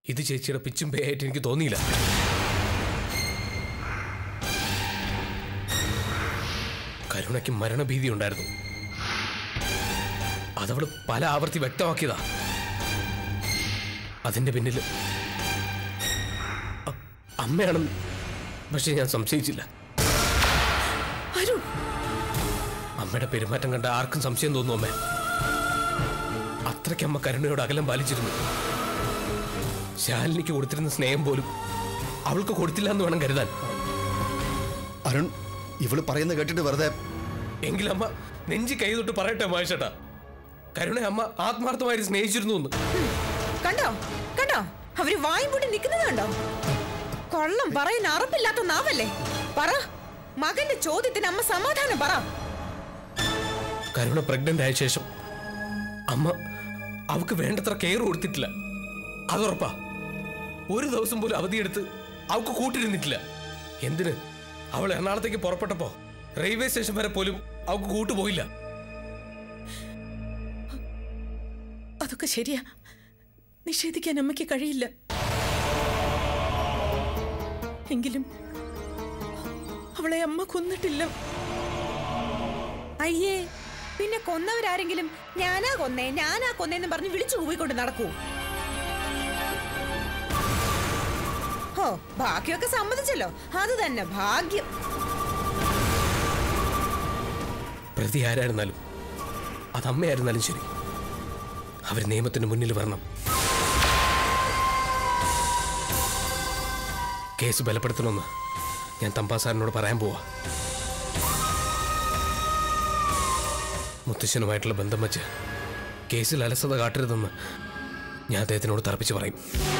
ഇത് ചേച്ചിയുടെ പിച്ചും പേയായിട്ട് എനിക്ക് തോന്നിയില്ല കരുണയ്ക്ക് മരണഭീതി ഉണ്ടായിരുന്നു അതവള് പല ആവർത്തി വ്യക്തമാക്കിയതാ അതിന്റെ പിന്നിൽ അ- അമ്മയാണെന്ന് പക്ഷെ ഞാൻ സംശയിച്ചില്ല അരുൺ അമ്മയുടെ പെരുമാറ്റം കണ്ട ആർക്കും സംശയം തോന്നും അമ്മേ അത്രയ്ക്ക് അമ്മ കരുണയോട് അകലം പാലിച്ചിരുന്നു ശാലിനിക്ക് കൊടുത്തിരുന്ന സ്നേഹം പോലും അവൾക്ക് കൊടുത്തില്ല എന്ന് വേണം കരുതാൻ അരുൺ ഇവള് പറയുന്നത് കേട്ടിട്ട് വെറുതെ എങ്കിലും അമ്മ നെഞ്ചി കൈ തൊട്ട് പറയട്ടെ മഹേഷേട്ടാ കരുണ അമ്മ ആത്മാർത്ഥമായി സ്നേഹിച്ചിരുന്നു എന്ന് കണ്ടോ കണ്ടോ അവര് വായും പൂട്ടി നിൽക്കുന്നത് കണ്ടോ കൊള്ളം പറയാൻ അറപ്പില്ലാത്ത നാവല്ലേ പറ മകന്റെ ചോദ്യത്തിന് അമ്മ സമാധാനം പറ കരുണ പ്രഗ്നന്റ് ആയ ശേഷം അമ്മ അവൾക്ക് വേണ്ടത്ര കെയർ കൊടുത്തിട്ടില്ല അതുറപ്പാ ഒരു ദിവസം പോലും അവധിയെടുത്ത് അവൾക്ക് കൂട്ടിരുന്നിട്ടില്ല എന്തിന് അവൾ എറണാകുളത്തേക്ക് പുറപ്പെട്ടപ്പോ റെയിൽവേ സ്റ്റേഷൻ വരെ പോലും അവൾക്ക് കൂട്ടുപോയില്ല അതൊക്കെ ശരിയാ നിഷേധിക്കാൻ അമ്മയ്ക്ക് കഴിയില്ല എങ്കിലും അവളെ അമ്മ കൊന്നിട്ടില്ല അയ്യേ പിന്നെ കൊന്നവരാരെങ്കിലും ഞാനാ കൊന്നേ ഞാനാ കൊന്നേന്ന് പറഞ്ഞ് വിളിച്ചു കൂവിക്കൊണ്ട് നടക്കൂ ഓ ബാക്കിയൊക്കെ സമ്മതിച്ചല്ലോ അത് തന്നെ ഭാഗ്യം പ്രതി ആരായിരുന്നാലും അത് അമ്മയായിരുന്നാലും ശരി അവർ നിയമത്തിന് മുന്നിൽ വരണം കേസ് ബലപ്പെടുത്തണമെന്ന് ഞാൻ തമ്പാസാറിനോട് പറയാൻ പോവാ മുത്തശ്ശനുമായിട്ടുള്ള ബന്ധം വച്ച് കേസിൽ അലസത കാട്ടരുതെന്ന് ഞാൻ അദ്ദേഹത്തിനോട് തറപ്പിച്ച് പറയും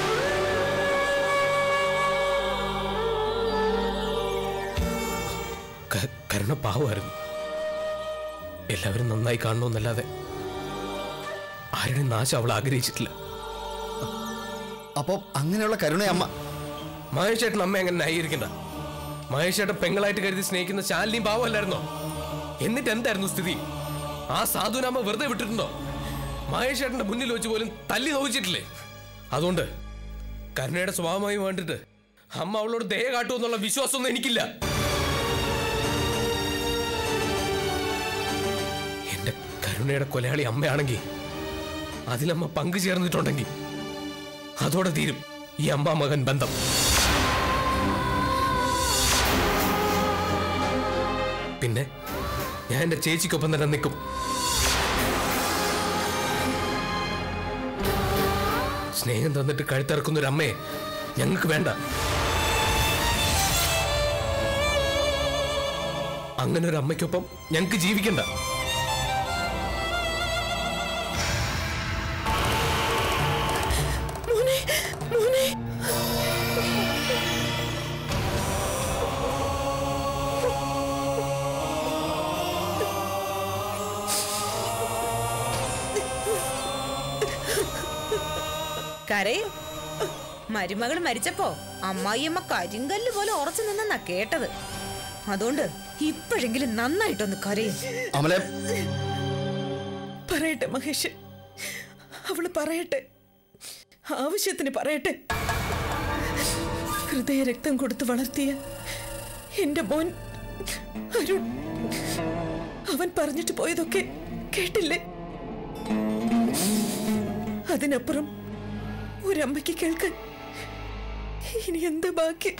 ക- കരുണ പാവമായിരുന്നു എല്ലാവരും നന്നായി കാണണമെന്നല്ലാതെ ആരുടെയും നാശം അവൾ ആഗ്രഹിച്ചിട്ടില്ല അപ്പൊ അങ്ങനെയുള്ള കരുണയമ്മ മഹേഷേട്ടൻ അമ്മ അങ്ങനെ ന്യായീകരിക്കണ്ട മഹേഷേട്ടൻ പെങ്ങളായിട്ട് കരുതി സ്നേഹിക്കുന്ന ശാലിനിയും പാവമല്ലായിരുന്നോ എന്നിട്ട് എന്തായിരുന്നു സ്ഥിതി ആ സാധുനാമ വെറുതെ വിട്ടിട്ടുണ്ടോ മഹേഷേട്ടന്റെ മുന്നിൽ വെച്ച് പോലും തല്ലി നോവിച്ചിട്ടില്ലേ അതുകൊണ്ട് കരുണയുടെ സ്വഭാവമായി വേണ്ടിട്ട് അമ്മ അവളോട് ദയ കാട്ടുമെന്നുള്ള വിശ്വാസമൊന്നും എനിക്കില്ല എന്റെ കരുണയുടെ കൊലയാളി അമ്മയാണെങ്കിൽ അതിലമ്മ പങ്കു ചേർന്നിട്ടുണ്ടെങ്കിൽ അതോടെ തീരും ഈ അമ്മ മകൻ ബന്ധം പിന്നെ ഞാൻ എന്റെ ചേച്ചിക്കൊപ്പം തന്നെ നിൽക്കും സ്നേഹം തന്നിട്ട് കഴുത്തിറക്കുന്ന ഒരു അമ്മയെ ഞങ്ങൾക്ക് വേണ്ട അങ്ങനെ ഒരു അമ്മയ്ക്കൊപ്പം ഞങ്ങൾക്ക് ജീവിക്കണ്ട മോനെ മോനെ കരയും മരുമകൾ മരിച്ചപ്പോ അമ്മായിയമ്മ കരിങ്കല്ല് പോലെ ഉറച്ചു നിന്നാ കേട്ടത് അതുകൊണ്ട് ഇപ്പോഴെങ്കിലും നന്നായിട്ടൊന്ന് കരയും അമലെ പറയട്ടെ മഹേഷ് അവള് പറയട്ടെ ആവശ്യത്തിന് പറയട്ടെ ഹൃദയരക്തം കൊടുത്ത് വളർത്തിയ എന്റെ മോൻ അരുൺ അവൻ പറഞ്ഞിട്ട് പോയതൊക്കെ കേട്ടില്ലേ അതിനപ്പുറം ഒരമ്മയ്ക്ക് കേൾക്കാൻ ഇനി എന്താ ബാക്കി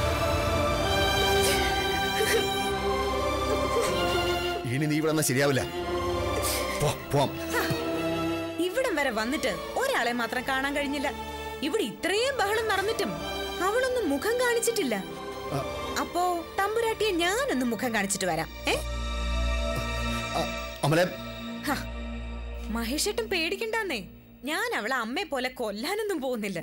ഇനി നീ ഇവിടെ നിന്നാ ശരിയാവില്ല പോ, പോവാം ഇവിടം വരെ വന്നിട്ട് ഒരാളെ മാത്രം കാണാൻ കഴിഞ്ഞില്ല ഇവിടെ ഇത്രയും ബഹളം നടന്നിട്ടും അവളൊന്നും മുഖം കാണിച്ചിട്ടില്ല അപ്പോ തമ്പുരാട്ടിയെ ഞാനൊന്ന് മുഖം കാണിച്ചിട്ട് വരാം ഏ അ- അമലെ ഹ, മഹേഷേട്ടൻ പേടിക്കണ്ടെന്നേ ഞാൻ അവളെ അമ്മയെ പോലെ കൊല്ലാനൊന്നും പോകുന്നില്ല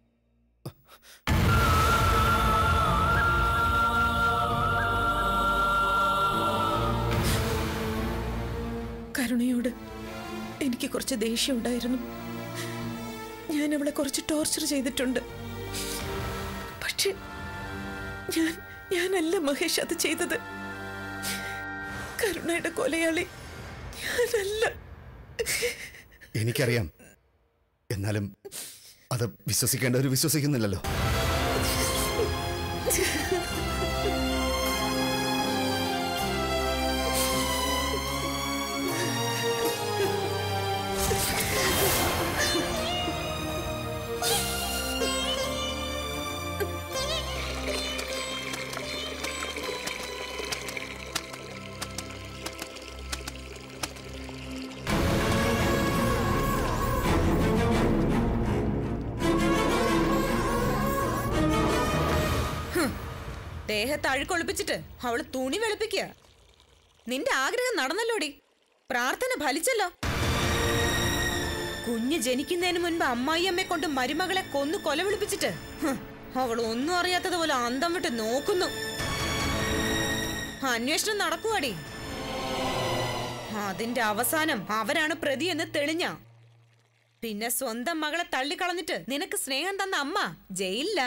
കരുണയോട് എനിക്ക് കുറച്ച് ദേഷ്യം ഉണ്ടായിരുന്നു ഞാൻ അവളെ കുറച്ച് ടോർച്ചർ ചെയ്തിട്ടുണ്ട് പക്ഷെ ഞാൻ ഞാനല്ല മഹേഷ് അത് ചെയ്തത് കരുണയുടെ കൊലയാളി ഞാനല്ല എനിക്കറിയാം എന്നാലും അത് വിശ്വസിക്കേണ്ടവർ വിശ്വസിക്കുന്നില്ലല്ലോ ദേഹത്ത് അഴുക്കൊളിപ്പിച്ചിട്ട് അവള് തുണി വെളുപ്പിക്കുക നിന്റെ ആഗ്രഹം നടന്നല്ലോടി പ്രാർത്ഥന ഫലിച്ചല്ലോ കുഞ്ഞ് ജനിക്കുന്നതിന് മുൻപ് അമ്മായിയമ്മയെ കൊണ്ട് മരുമകളെ കൊന്നു കൊല വിളിപ്പിച്ചിട്ട് ഹ്, അവൾ ഒന്നും അറിയാത്തതുപോലെ അന്തം വിട്ട് നോക്കുന്നു അന്വേഷണം നടക്കുവാടി അതിന്റെ അവസാനം അവരാണ് പ്രതി എന്ന് തെളിഞ്ഞ പിന്നെ സ്വന്തം മകളെ തള്ളിക്കളഞ്ഞിട്ട് നിനക്ക് സ്നേഹം തന്ന അമ്മ ജയിലില്ല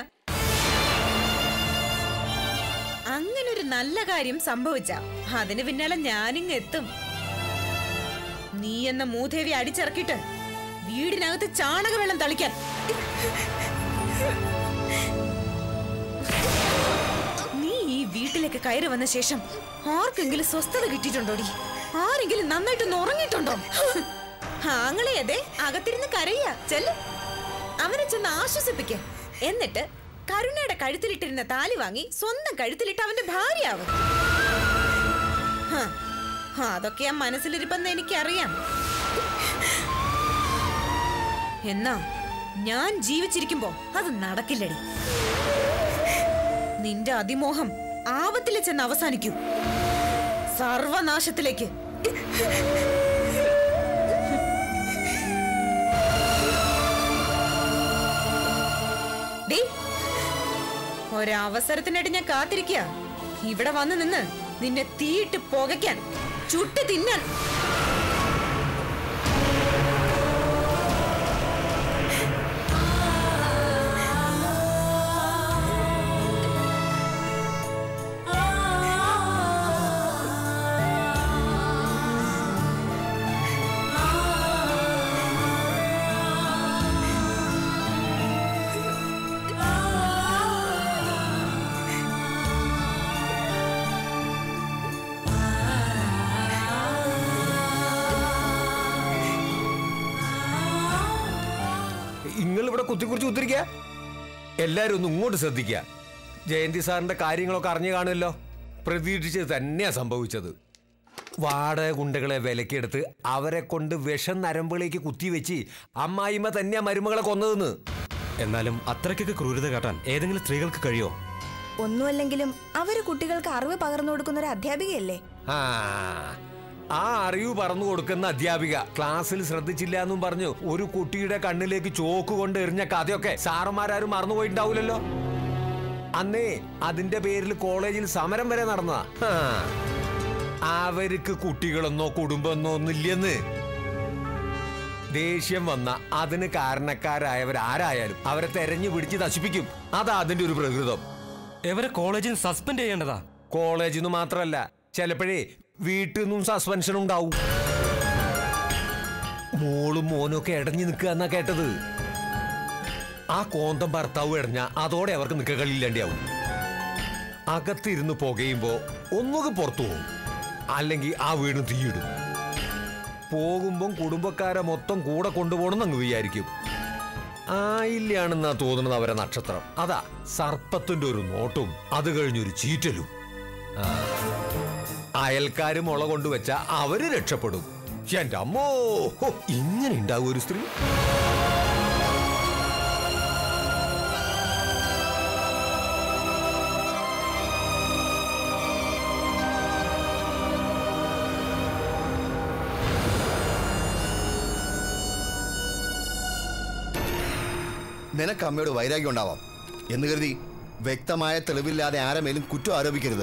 അങ്ങനൊരു നല്ല കാര്യം സംഭവിച്ച അതിന് പിന്നാലെ ഞാനിങ് എത്തും നീ എന്ന മൂദേവി അടിച്ചിറക്കിട്ട് വീടിനകത്ത് ചാണകവെള്ളം തളിക്കാൻ നീ ഈ വീട്ടിലേക്ക് കയറി വന്ന ശേഷം ആർക്കെങ്കിലും സ്വസ്ഥത കിട്ടിയിട്ടുണ്ടോടി ആരെങ്കിലും നന്നായിട്ടൊന്ന് ഉറങ്ങിയിട്ടുണ്ടോ ആങ്ങളെ അതെ അകത്തിരുന്ന് കരയ ചെല്ല് അവനെ ചെന്ന് ആശ്വസിപ്പിക്ക എന്നിട്ട് കരുണയുടെ കഴുത്തിലിട്ടിരുന്ന താലി വാങ്ങി സ്വന്തം കഴുത്തിലിട്ട് അവന്റെ ഭാര്യയാവും ഹ, അതൊക്കെ ആ മനസ്സിലിരിപ്പെന്ന് എനിക്കറിയാം എന്നാ ഞാൻ ജീവിച്ചിരിക്കുമ്പോ അത് നടക്കില്ലടി നിന്റെ അതിമോഹം ആപത്തിലെ ചെന്ന് അവസാനിക്കൂ സർവനാശത്തിലേക്ക് ഡേ ഒരവസരത്തിനായിട്ട് ഞാൻ കാത്തിരിക്കുക ഇവിടെ വന്ന് നിന്ന് നിന്നെ തീയിട്ട് പുകയ്ക്കാൻ ചുട്ട് തിന്നാൻ നിങ്ങൾ ഇവിടെ കുത്തിക്കുറിച്ച് കുത്തിരിക്കുക എല്ലാരും ഒന്ന് ഇങ്ങോട്ട് ശ്രദ്ധിക്കുക ജയന്തി സാറിന്റെ കാര്യങ്ങളൊക്കെ അറിഞ്ഞു കാണുമല്ലോ പ്രതീക്ഷിച്ചത് തന്നെയാ സംഭവിച്ചത് വാടക ഗുണ്ടകളെ വിലക്കെടുത്ത് അവരെ കൊണ്ട് വിഷം നരമ്പുകളിലേക്ക് കുത്തിവെച്ച് അമ്മായിമ്മ തന്നെയാ മരുമകളെ കൊന്നതെന്ന് എന്നാലും അത്രയ്ക്കൊക്കെ ക്രൂരത കാട്ടാൻ ഏതെങ്കിലും സ്ത്രീകൾക്ക് കഴിയോ ഒന്നുമല്ലെങ്കിലും അവര് കുട്ടികൾക്ക് അറിവ് പകർന്നു കൊടുക്കുന്ന ഒരു അധ്യാപികയല്ലേ ആ ആ അറിവ് പറഞ്ഞു കൊടുക്കുന്ന അധ്യാപിക ക്ലാസ്സിൽ ശ്രദ്ധിച്ചില്ല എന്നും പറഞ്ഞു ഒരു കുട്ടിയുടെ കണ്ണിലേക്ക് ചോക്ക് കൊണ്ട് എറിഞ്ഞ കഥയൊക്കെ സാറന്മാരും മറന്നുപോയിട്ടുണ്ടാവില്ലല്ലോ അന്നേ അതിന്റെ പേരിൽ കോളേജിൽ സമരം വരെ നടന്നതാ ഹാ. അവർക്ക് കുട്ടികളെന്നോ കുടുംബമെന്നോ ഒന്നില്ലെന്ന് ദേഷ്യം വന്ന അതിന് കാരണക്കാരായവരാരായാലും അവരെ തെരഞ്ഞു പിടിച്ച് നശിപ്പിക്കും അതാ അതിന്റെ ഒരു പ്രകൃതം ഇവരെ കോളേജിൽ സസ്പെൻഡ് ചെയ്യേണ്ടതാ കോളേജിൽ നിന്ന് മാത്രമല്ല ചിലപ്പോഴേ വീട്ടിൽ നിന്നും സസ്പെൻഷൻ ഉണ്ടാവും മോളും മോനും ഒക്കെ ഇടഞ്ഞു നിൽക്കുക എന്നാ കേട്ടത് ആ കോന്തം ഭർത്താവ് ഇടഞ്ഞ അതോടെ അവർക്ക് നിൽക്ക കളിയില്ലാണ്ടാവും അകത്തിരുന്ന് പുകയുമ്പോ ഒന്നുക പുറത്തു പോകും അല്ലെങ്കിൽ ആ വീട് തീയിടും പോകുമ്പം കുടുംബക്കാരെ മൊത്തം കൂടെ കൊണ്ടുപോകണം അങ്ങ് വിചാരിക്കും ആയില്ലാണെന്നാ തോന്നുന്നത് അവരെ നക്ഷത്രം അതാ സർപ്പത്തിന്റെ ഒരു നോട്ടും അത് കഴിഞ്ഞൊരു ചീറ്റലും ആ. അയൽക്കാര് മുള കൊണ്ടുവച്ച അവര് രക്ഷപ്പെടും എന്റെ അമ്മോ ഹോ, ഇങ്ങനെ ഉണ്ടാവും ഒരു സ്ത്രീ നിനക്ക് അമ്മയോട് വൈരാഗ്യം ഉണ്ടാവാം എന്ന് കരുതി വ്യക്തമായ തെളിവില്ലാതെ ആരെമേലും കുറ്റം ആരോപിക്കരുത്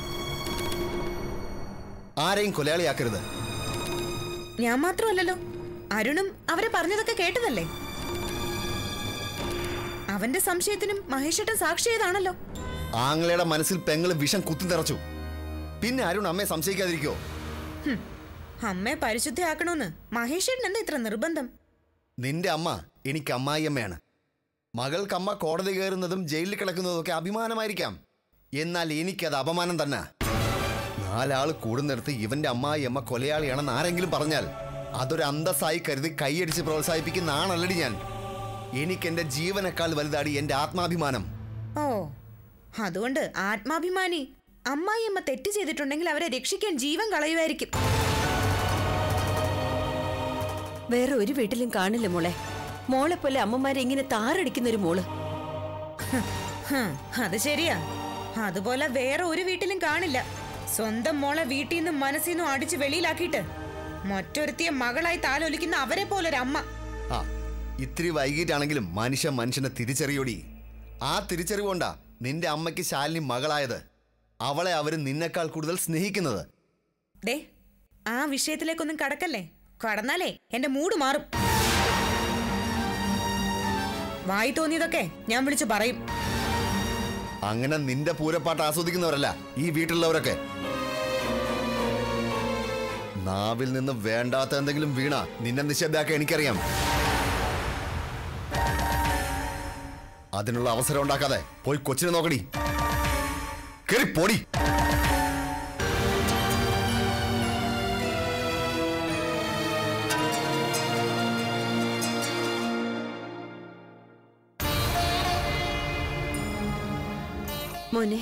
ആരെയും കൊലയാളിയാക്കരുത് ഞാൻ മാത്രമല്ലല്ലോ അരുണും അവരെ പറഞ്ഞതൊക്കെ കേട്ടതല്ലേ അവന്റെ സംശയത്തിനും മഹേഷേട്ടൻ സാക്ഷിയതാണല്ലോ ആങ്ങളയുടെ മനസ്സിൽ പെങ്ങള് വിഷം കുത്തി നിറച്ചു പിന്നെ അരുൺ അമ്മയെ സംശയിക്കാതിരിക്കോ അമ്മയെ പരിശുദ്ധയാക്കണമെന്ന് മഹേഷേട്ടൻ എന്താ ഇത്ര നിർബന്ധം നിന്റെ അമ്മ എനിക്ക് അമ്മായിയമ്മയാണ് മകൾക്കമ്മ കോടതി കയറുന്നതും ജയിലിൽ കിടക്കുന്നതും ഒക്കെ അഭിമാനമായിരിക്കാം എന്നാൽ എനിക്കത് അപമാനം തന്നെ നാലാൾ കൂടുന്നിടത്ത് ഇവന്റെ അമ്മായി അമ്മ കൊലയാളിയാണെന്ന് ആരെങ്കിലും പറഞ്ഞാൽ അതൊരു അന്തസ്സായി കരുതി കൈയടിച്ച് പ്രോത്സാഹിപ്പിക്കുന്ന ആണല്ലടി ഞാൻ എനിക്ക് എന്റെ ജീവനേക്കാൾ വലുതാടി എന്റെ ആത്മാഭിമാനം ഓ അതുകൊണ്ട് ആത്മാഭിമാനി അമ്മായിയമ്മ തെറ്റ് ചെയ്തിട്ടുണ്ടെങ്കിൽ അവരെ രക്ഷിക്കാൻ ജീവൻ കളയുമായിരിക്കും വേറെ ഒരു വീട്ടിലും കാണില്ല മോളെ മോളെ പോലെ അമ്മമാരെ ഇങ്ങനെ താറടിക്കുന്ന ഒരു മോള് ഹ്, അത് ശരിയാ അതുപോലെ വേറെ ഒരു വീട്ടിലും കാണില്ല സ്വന്തം മോളെ വീട്ടിൽ നിന്നും മനസ്സിൽ നിന്നും അടിച്ച് വെളിയിലാക്കിയിട്ട് മറ്റൊരുത്തിയെ മകളായി താലോലിക്കുന്ന അവരെ പോലൊരു അമ്മ ആ ഇത്തിരി വൈകിട്ടാണെങ്കിലും മനുഷ്യ മനുഷ്യനെ തിരിച്ചറിയോടി ആ തിരിച്ചറിവുകൊണ്ടാ നിന്റെ അമ്മയ്ക്ക് ശാലിനി മകളായത് അവളെ അവര് നിന്നെക്കാൾ കൂടുതൽ സ്നേഹിക്കുന്നത് ദേ ആ വിഷയത്തിലേക്കൊന്നും കടക്കല്ലേ കടന്നാലേ എന്റെ മൂഡ് മാറും വായി തോന്നിയതൊക്കെ ഞാൻ വിളിച്ചു പറയും അങ്ങനെ നിന്റെ പൂരപ്പാട്ട് ആസ്വദിക്കുന്നവരല്ല ഈ വീട്ടിലുള്ളവരൊക്കെ നാവിൽ നിന്ന് വേണ്ടാത്ത എന്തെങ്കിലും വീണ നിന്നെ നിശബ്ദാക്കാൻ എനിക്കറിയാം അതിനുള്ള അവസരം ഉണ്ടാക്കാതെ പോയി കൊച്ചിനെ നോക്കടി കേറി പൊടി മോനെ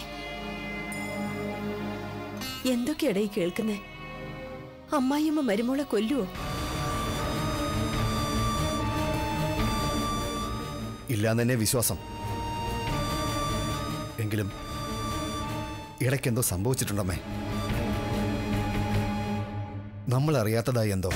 എന്തൊക്കെയാടാ ഈ കേൾക്കുന്നേ അമ്മായിയമ്മ മരുമോളെ കൊല്ലുവോ ഇല്ലാന്ന് തന്നെ വിശ്വാസം എങ്കിലും ഇടയ്ക്കെന്തോ സംഭവിച്ചിട്ടുണ്ടമ്മേ നമ്മൾ അറിയാത്തതായി എന്തോ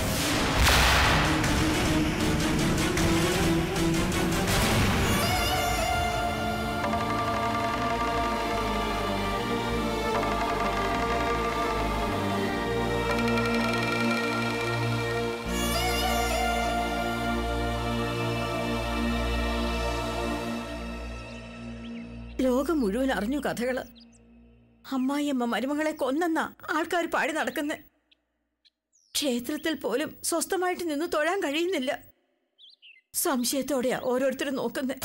ലോകം മുഴുവൻ അറിഞ്ഞു കഥകള് അമ്മായിയമ്മ മരുമകളെ കൊന്നെന്ന ആൾക്കാർ പാടി നടക്കുന്ന ക്ഷേത്രത്തിൽ പോലും സ്വസ്ഥമായിട്ട് നിന്ന് തൊഴാൻ കഴിയുന്നില്ല സംശയത്തോടെയാ ഓരോരുത്തരും നോക്കുന്നത്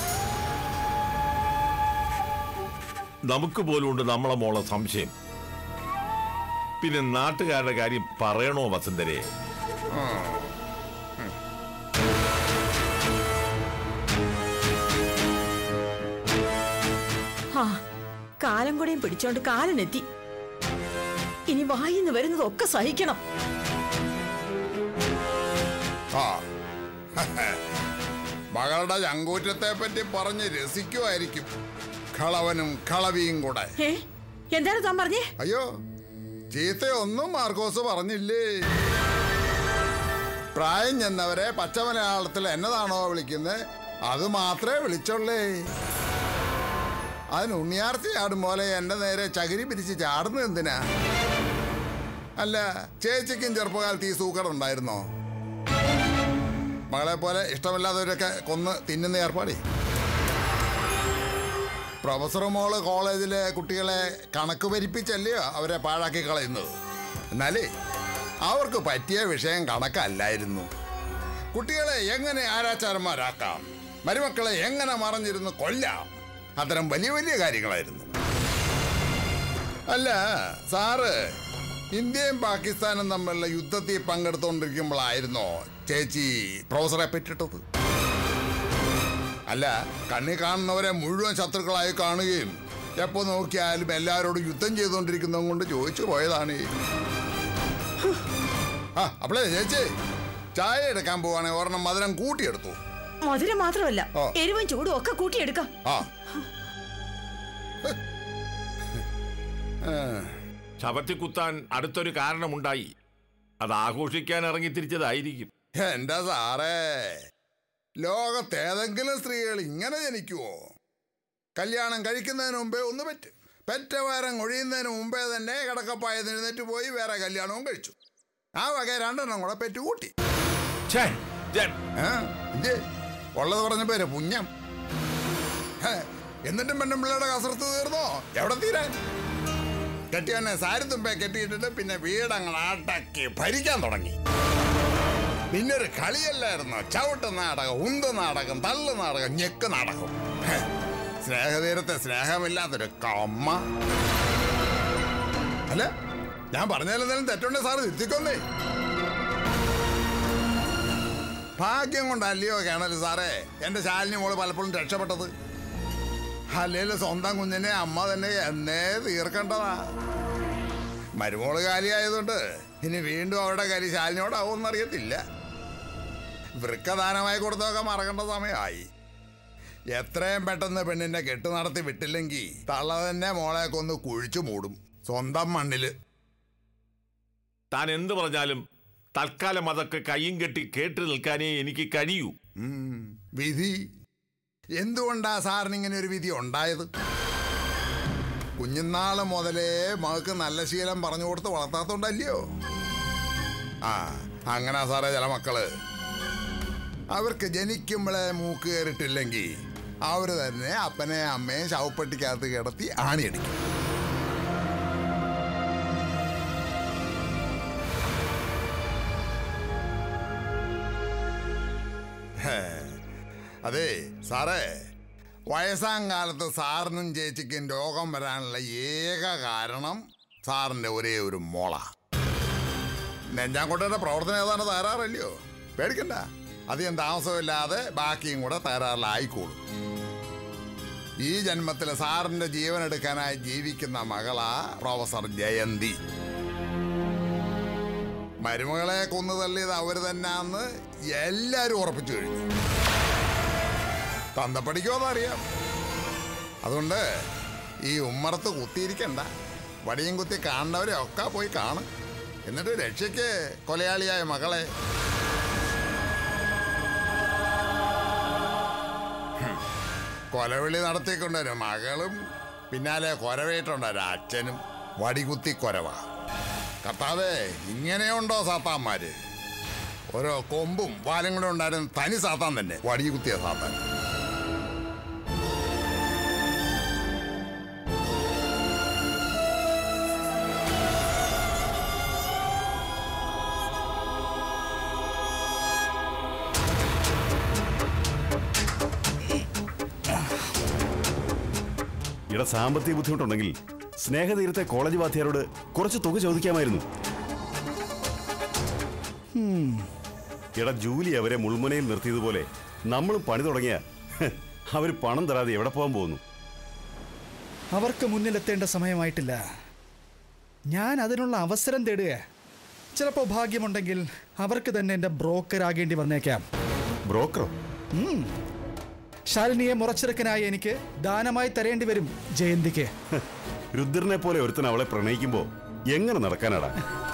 നമുക്ക് പോലും ഉണ്ട് നമ്മളെ മോളെ സംശയം പിന്നെ നാട്ടുകാരുടെ കാര്യം പറയണോ വസന്തരെ ആ കാലം കൂടെയും പിടിച്ചോണ്ട് കാലനെത്തി ഇനി വായിന്ന് വരുന്നതൊക്കെ സഹിക്കണം ആ മകളുടെ ചങ്കൂറ്റത്തെ പറ്റി പറഞ്ഞ് രസിക്കുമായിരിക്കും കളവനും കളവിയും കൂടെ ഏ എന്താണ് താൻ പറഞ്ഞേ അയ്യോ ചീത്തയൊന്നും മാർക്കോസ് പറഞ്ഞില്ലേ പ്രായം ചെന്നവരെ പച്ച മലയാളത്തിൽ എന്നതാണോ വിളിക്കുന്നത് അത് മാത്രമേ വിളിച്ചുള്ളേ അതിന് ഉണ്ണിയാർത്തി ചാടും പോലെ എന്റെ നേരെ ചകിരി പിരിച്ച് ചാടുന്നത് എന്തിനാ അല്ല ചേച്ചിക്കും ചെറുപ്പകാലത്ത് ഈ സൂക്കടുണ്ടായിരുന്നോ മകളെ പോലെ ഇഷ്ടമില്ലാത്തവരൊക്കെ കൊന്ന് തിന്നുന്ന ഏർപ്പാടി പ്രൊഫസർ മോള് കോളേജിലെ കുട്ടികളെ കണക്ക് ഭരിപ്പിച്ചല്ലയോ അവരെ പാഴാക്കി കളയുന്നത് എന്നാലേ അവർക്ക് പറ്റിയ വിഷയം കണക്കല്ലായിരുന്നു കുട്ടികളെ എങ്ങനെ ആരാച്ചാരന്മാരാക്കാം മരുമക്കളെ എങ്ങനെ മറഞ്ഞിരുന്ന് കൊല്ലാം അത്തരം വലിയ വലിയ കാര്യങ്ങളായിരുന്നു അല്ല സാറ് ഇന്ത്യയും പാകിസ്ഥാനും തമ്മിലുള്ള യുദ്ധത്തിൽ പങ്കെടുത്തുകൊണ്ടിരിക്കുമ്പോഴായിരുന്നോ ചേച്ചി പ്രൊഫസറെ പെറ്റിട്ടത് അല്ല കണ്ണി കാണുന്നവരെ മുഴുവൻ ശത്രുക്കളായി കാണുകയും എപ്പോ നോക്കിയാലും എല്ലാവരോടും യുദ്ധം ചെയ്തുകൊണ്ടിരിക്കുന്നതും കൊണ്ട് ചോദിച്ചു പോയതാണ് ആ അപ്പളേ ചേച്ചി ചായ എടുക്കാൻ പോവാണെ ഒരെണ്ണം മധുരം കൂട്ടിയെടുത്തു മധുരം മാത്രമല്ല ഓ. എരിവും ചൂടും ഒക്കെ കൂട്ടിയെടുക്കാം ആ ശവത്തി കുത്താൻ അടുത്തൊരു കാരണമുണ്ടായി അത് ആഘോഷിക്കാൻ ഇറങ്ങി തിരിച്ചതായിരിക്കും എന്റെ സാറേ ലോകത്തേതെങ്കിലും സ്ത്രീകൾ ഇങ്ങനെ ജനിക്കുവോ കല്യാണം കഴിക്കുന്നതിന് മുമ്പേ ഒന്ന് പറ്റ് പെറ്റവാരം ഒഴിയുന്നതിന് മുമ്പേ തന്നെ കിടക്കപ്പായ എഴുന്നേറ്റ് പോയി വേറെ കല്യാണവും കഴിച്ചു ആ വക രണ്ടെണ്ണം കൂടെ പെറ്റ് കൂട്ടി ഛേ, ജെ, ഏ? എന്ത് ഉള്ളത് പറഞ്ഞ പേര് പുഞ്ഞം ഹേ, എന്നിട്ടും പെണ്ണുമ്പിള്ളയുടെ കസർത്ത് തീർന്നോ എവിടെ തീരാൻ കെട്ടിയവനെ സാരി തുമ്പേ കെട്ടിയിട്ടിട്ട് പിന്നെ വീടങ്ങനെ അടക്കി ഭരിക്കാൻ തുടങ്ങി പിന്നെ ഒരു കളിയല്ലായിരുന്നോ ചവിട്ട് നാടകം ഉന്ത് നാടകം തള്ളു നാടകം ഞെക്ക് നാടകം ഹെ, സ്നേഹതീരത്തെ സ്നേഹമില്ലാത്തൊരു കമ്മ അല്ല ഞാൻ പറഞ്ഞാലെന്തായാലും തെറ്റുണ്ടേ സാറ് തിരുത്തിക്കൊന്നേ ഭാഗ്യം കൊണ്ടല്ലയോ കേണൽ സാറേ എന്റെ ശാലിനി മോള് പലപ്പോഴും രക്ഷപ്പെട്ടത് അല്ലേലും സ്വന്തം കുഞ്ഞിനെ അമ്മ തന്നെ എന്നേ തീർക്കേണ്ടതാ മരുമോള് കാലിയായതുകൊണ്ട് ഇനി വീണ്ടും അവരുടെ കലി ശാലിനിയോടാവുമെന്ന് അറിയത്തില്ല വൃക്കദാനമായി കൊടുത്തൊക്കെ മറക്കേണ്ട സമയമായി എത്രയും പെട്ടെന്ന് പെണ്ണിനെ കെട്ടു നടത്തി വിട്ടില്ലെങ്കിൽ തള്ള തന്നെ മോളെ കൊന്ന് കുഴിച്ചു മൂടും സ്വന്തം മണ്ണില് താൻ എന്ത് പറഞ്ഞാലും തൽക്കാലം അതൊക്കെ കയ്യും കെട്ടി കേട്ട് നിൽക്കാനേ എനിക്ക് കഴിയൂ ഉം, വിധി എന്തുകൊണ്ടാ സാറിന് ഇങ്ങനെ ഒരു വിധി ഉണ്ടായത് കുഞ്ഞുനാള് മുതലേ മകൾക്ക് നല്ല ശീലം പറഞ്ഞു കൊടുത്ത് വളർത്താത്തോണ്ടല്ലയോ ആ അങ്ങനെ സാറേ ചില മക്കള് അവർക്ക് ജനിക്കുമ്പോഴേ മൂക്ക് കയറിയിട്ടില്ലെങ്കിൽ അവർ തന്നെ അപ്പനെ അമ്മയും ശവപ്പെട്ടിക്കകത്ത് കിടത്തി ആണിയടിക്കും ഹേ, അതെ സാറേ വയസ്സാം കാലത്ത് സാറിനും ചേച്ചിക്കും രോഗം വരാനുള്ള ഏക കാരണം സാറിന്റെ ഒരേ ഒരു മോള നെഞ്ചാങ്കോട്ടയുടെ പ്രവർത്തനം ഏതാണ്ട് തകരാറല്ലയോ പേടിക്കണ്ട അധികം താമസമില്ലാതെ ബാക്കിയും കൂടെ തകരാറിലായിക്കോളും ഈ ജന്മത്തിൽ സാറിന്റെ ജീവൻ എടുക്കാനായി ജീവിക്കുന്ന മകളാ പ്രൊഫസർ ജയന്തി മരുമകളെ കൊന്നു തള്ളിയത് അവര് തന്നെയാന്ന് എല്ലാരും ഉറപ്പിച്ചു കഴിഞ്ഞു തന്തപ്പടിക്കോ അതറിയാം അതുകൊണ്ട് ഈ ഉമ്മറത്ത് കുത്തിയിരിക്കണ്ട വടിയും കുത്തി കാണുന്നവരെ ഒക്കെ പോയി കാണും എന്നിട്ട് രക്ഷയ്ക്ക് കൊലയാളിയായ മകളെ ഹും. കൊലവിളി നടത്തിക്കൊണ്ടൊരു മകളും പിന്നാലെ കൊരവേറ്റുണ്ടൊരു അച്ഛനും വടികുത്തി കൊരവ കർത്താവേ ഇങ്ങനെയുണ്ടോ സാത്താന്മാര് ഓരോ കൊമ്പും വാലും കൂടെ ഉണ്ടായിരുന്ന തനി സാത്താൻ തന്നെ വടി കുത്തിയ സാത്താൻ ഇവിടെ സാമ്പത്തിക ബുദ്ധിമുട്ടുണ്ടെങ്കിൽ സ്നേഹതീരത്തെ കോളേജ് വാദ്യാരോട് കുറച്ച് തുക ചോദിക്കാമായിരുന്നു ഹും. എടാ ജൂലി അവരെ മുൾമുനയിൽ നിർത്തിയതുപോലെ നമ്മളും പണി തുടങ്ങിയ അവർ പണം തരാതെ എവിടെ പോകാൻ പോകുന്നു അവർക്ക് മുന്നിലെത്തേണ്ട സമയമായിട്ടില്ല ഞാൻ അതിനുള്ള അവസരം തേടുക ചിലപ്പോൾ ഭാഗ്യമുണ്ടെങ്കിൽ അവർക്ക് തന്നെ എൻ്റെ ബ്രോക്കറാകേണ്ടി വന്നേക്കാം ബ്രോക്കറോ ഉം. ശാലിനിയെ മുറച്ചെറുക്കനായി എനിക്ക് ദാനമായി തരേണ്ടി വരും ജയന്തിക്ക് രുദ്രനെ പോലെ ഒരുത്തൻ അവളെ പ്രണയിക്കുമ്പോ എങ്ങനെ നടക്കാനാടാ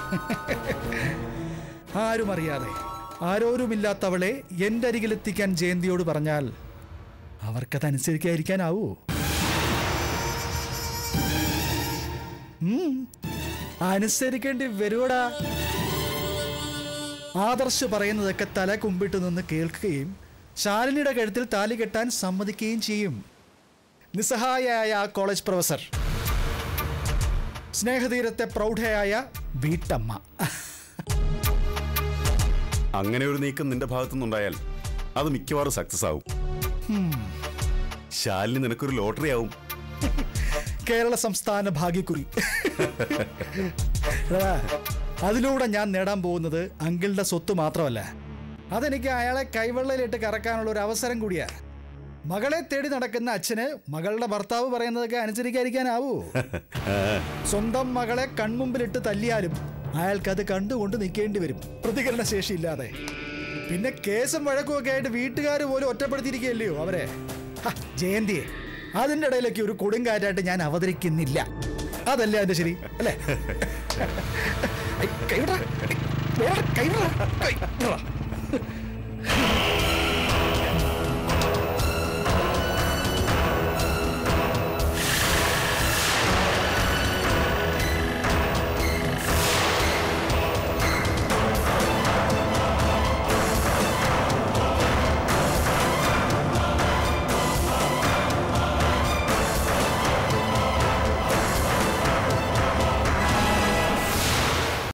ആരും അറിയാതെ ആരോരുമില്ലാത്തവളെ എൻ്റെ അരികിലെത്തിക്കാൻ ജയന്തിയോട് പറഞ്ഞാൽ അവർക്കതനുസരിക്കാതിരിക്കാനാവൂ ഉം. അനുസരിക്കേണ്ടി വരുവടാ ആദർശ് പറയുന്നതൊക്കെ തല കുമ്പിട്ട് നിന്ന് കേൾക്കുകയും ശാലിനിയുടെ കഴുത്തിൽ താലി കെട്ടാൻ സമ്മതിക്കുകയും ചെയ്യും നിസ്സഹായയായ ആ കോളേജ് പ്രൊഫസർ സ്നേഹതീരത്തെ പ്രൗഢയായ വീട്ടമ്മ അങ്ങനെ ഒരു നീക്കം നിന്റെ ഭാഗത്തുനിന്നുണ്ടായാൽ അത് മിക്കവാറും സക്സസ് ആവും ഉം. ശാലിനി നിനക്കൊരു ലോട്ടറി ആവും കേരള സംസ്ഥാന ഭാഗ്യക്കുറി എടാ, അതിലൂടെ ഞാൻ നേടാൻ പോകുന്നത് അങ്കിളുടെ സ്വത്ത് മാത്രമല്ല അതെനിക്ക് അയാളെ കൈവെള്ളയിലിട്ട് കറക്കാനുള്ള ഒരു അവസരം കൂടിയാ മകളെ തേടി നടക്കുന്ന അച്ഛന് മകളുടെ ഭർത്താവ് പറയുന്നതൊക്കെ അനുസരിക്കാതിരിക്കാനാവൂ സ്വന്തം മകളെ കൺമുമ്പിലിട്ട് തല്ലിയാലും അയാൾക്കത് കണ്ടുകൊണ്ട് നിൽക്കേണ്ടി വരും പ്രതികരണ ശേഷിയില്ലാതെ പിന്നെ കേസും വഴക്കും ഒക്കെ ആയിട്ട് വീട്ടുകാർ പോലും ഒറ്റപ്പെടുത്തിയിരിക്കുകയല്ലയോ അവരെ ഹ, ജയന്തിയെ അതിൻ്റെ ഇടയിലേക്ക് ഒരു കൊടുങ്കാറ്റായിട്ട് ഞാൻ അവതരിക്കുന്നില്ല അതല്ലേ അതിന്റെ ശരി അല്ലേ ഐ, കൈവിടടാ. ഐ, വേറെ കൈവിടടാ. കൈവിടടാ.